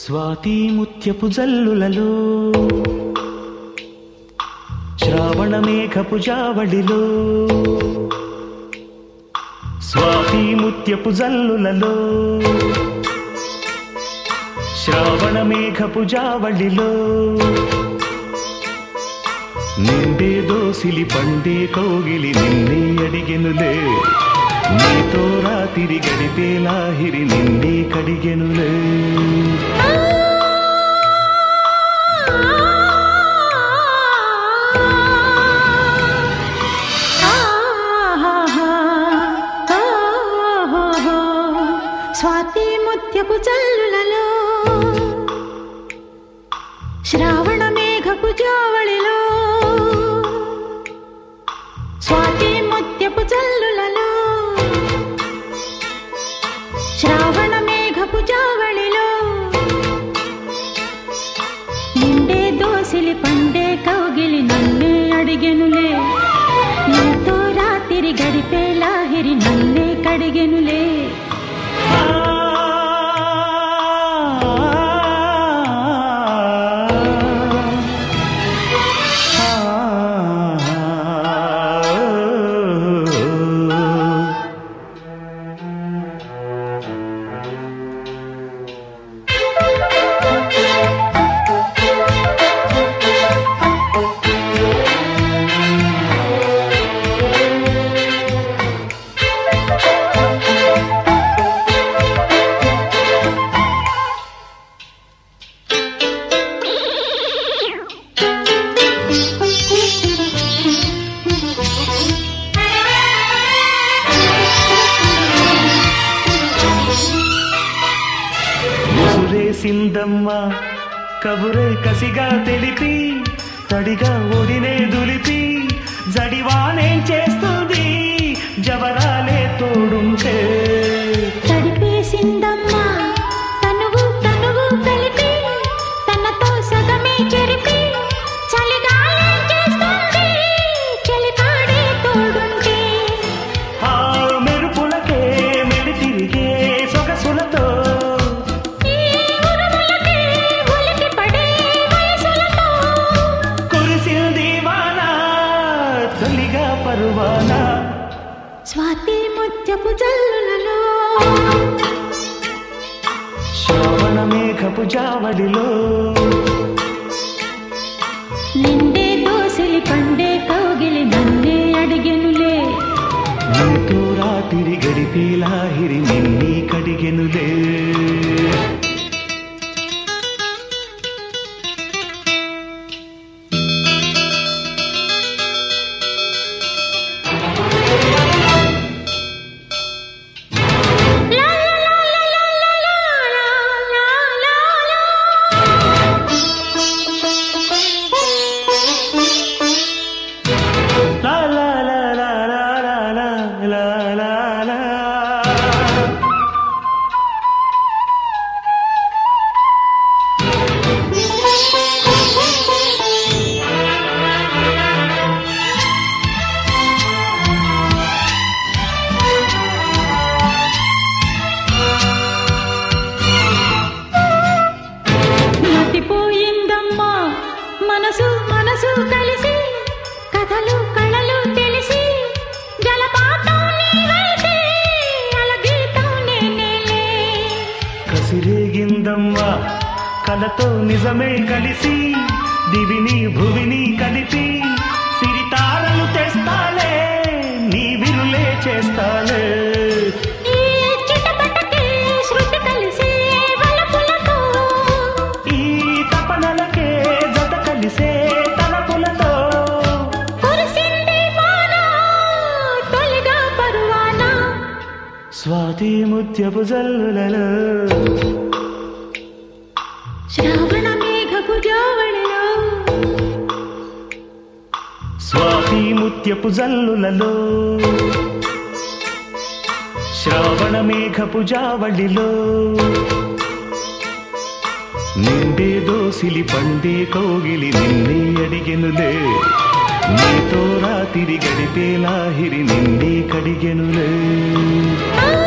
స్వాతి ముత్యపు జల్లులలో శ్రావణ మేఘపు జావళిలో స్వాతి ముత్యపు జల్లులలో శ్రావణ మేఘపు జావళిలో నిండే దోసిలి పండే కౌగిలి నిన్నే అడిగెనులే నీతో రాతిరి గడిపే లాహిరి నిన్నే కడిగెనులే స్వాతి ముత్యపు చల్లులలో శ్రావణ మేఘపు జావళిలో స్వాతి ముత్యపు చల్లులలో శ్రావణ మేఘపు జావళిలో నిండే దోసిలి పండే కౌగిలి నన్నే అడిగెనులే నీతో రాత్రి గడిపే లాహిరి నన్నే కడిగెనులే ముసురేసిందమ్మ కబురే కసిగా తెలిపి తడిగా ఒడినే దులిపి జడివానేం చేస్తుంది జవరాలే తోడుంటే తడిపేసిందమ్మా తనువు తనువు కలిపి తనతో సగమే చెరిపి చలిగాలే చేస్తుంది చలికాడే తోడుంటే ఆ మెరుపులకే మెలి తిరిగే సొగసులతో ఈ ఉరుములకే ఉలికి పడే వయసులతో కురిసింది వాన తొలిగా పరువానా స్వాతి ముత్యపు జల్లులలో శ్రావణ మేఘపు జావడిలో నిండే దోసిలి పండే కౌగిలి నన్నే అడిగెనులే నీతో రాత్రి గడిపే లాహిరి నిన్నీ కడిగెనులే లా లా లా లా లా లా లా లా లా లా లా లా లా లా లా లా లా లా లా. మతిపోయిందమ్మా మనసు మనసు కలిసి కథలు కళలు తెలిసి జలపాతం నీవైతే అలగీతం నేనేలే కసిరేగిందమ్మా కలతో నిజమే కలిసి దివిని భువిని కలిపి సిరితారలు తెస్తాలే నీ విరులే చేస్తాలే ఈ చిటపటకే శృతి కలిసి వలపులతో ఈ తపనలకే జత కలిసే తలపులతో కురిసింది వాన తొలిగా పరువానా స్వాతి ముత్యపు జల్లులలో శ్రావణ మేఘపు జావళిలో స్వాతి ముత్యపు జల్లులలో శ్రావణ మేఘపు జావళిలో నిండే దోసిలి పండే కౌగిలి నిన్నే అడిగెనులే నీతో రాతిరి గడిపే లాహిరి నిన్నే కడిగెనులే ఆ